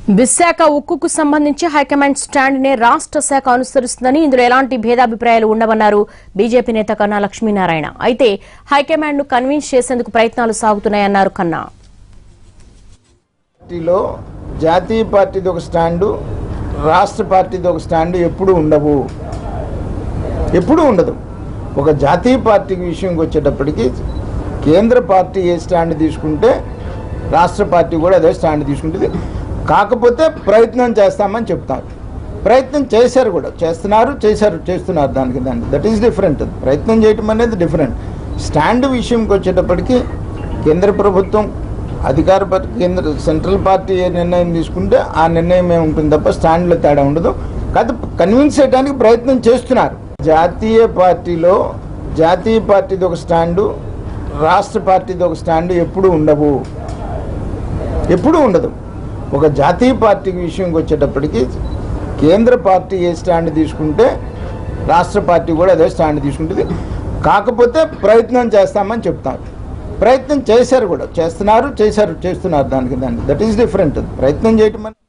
విశాఖ ఉక్కుకు సంబంధించి high command stand నే రాష్ట్ర శాఖ అనుసరిస్తుందని ఇందులో ఎలాంటి భేదాభిప్రాయాలు ఉండవన్నారు బీజేపీ నేత కన్నా లక్ష్మీనారాయణ అయితే హైకమాండ్ ను కన్విన్స్ చేసేందుకు ప్రయత్నాలు సాగుతున్నాయన్నారు కన్నా పార్టీలో జాతీయ పార్టీది ఒక స్టాండు రాష్ట్ర పార్టీది ఒక స్టాండు ఎప్పుడు ఉండవు ఎప్పుడు ఉండదు ఒక జాతీయ పార్టీ విషయంకి వచ్చేటప్పటికి కేంద్ర పార్టీ ఏ స్టాండ్ తీసుకుంటే రాష్ట్ర పార్టీ కూడా అదే స్టాండ్ తీసుకుంటుంది కాకపోతే ప్రయత్నం చేస్తామని చెప్తారు ప్రయత్నం చేశారు కూడా చేస్తున్నారు చేశారు చేస్తున్నారు దానికి దానికి దట్ ఈస్ డిఫరెంట్ ప్రయత్నం చేయటం అనేది డిఫరెంట్ స్టాండ్ విషయంకి వచ్చేటప్పటికి కేంద్ర ప్రభుత్వం అధికార పార్టీ కేంద్ర సెంట్రల్ పార్టీ ఏ నిర్ణయం తీసుకుంటే ఆ నిర్ణయమే ఉంటుంది తప్ప స్టాండ్లో తేడా ఉండదు కాదు కన్విన్స్ చేయడానికి ప్రయత్నం చేస్తున్నారు జాతీయ పార్టీలో జాతీయ పార్టీది ఒక స్టాండు రాష్ట్ర పార్టీది ఒక స్టాండు ఎప్పుడు ఉండవు ఎప్పుడూ ఉండదు ఒక జాతీయ పార్టీ విషయంకి వచ్చేటప్పటికి కేంద్ర పార్టీ ఏ స్టాండ్ తీసుకుంటే రాష్ట్ర పార్టీ కూడా అదే స్టాండ్ తీసుకుంటుంది కాకపోతే ప్రయత్నం చేస్తామని చెప్తారు ప్రయత్నం చేశారు కూడా చేస్తున్నారు చేశారు చేస్తున్నారు దానికి దానికి దట్ ఈస్ డిఫరెంట్ ప్రయత్నం చేయటం అనేది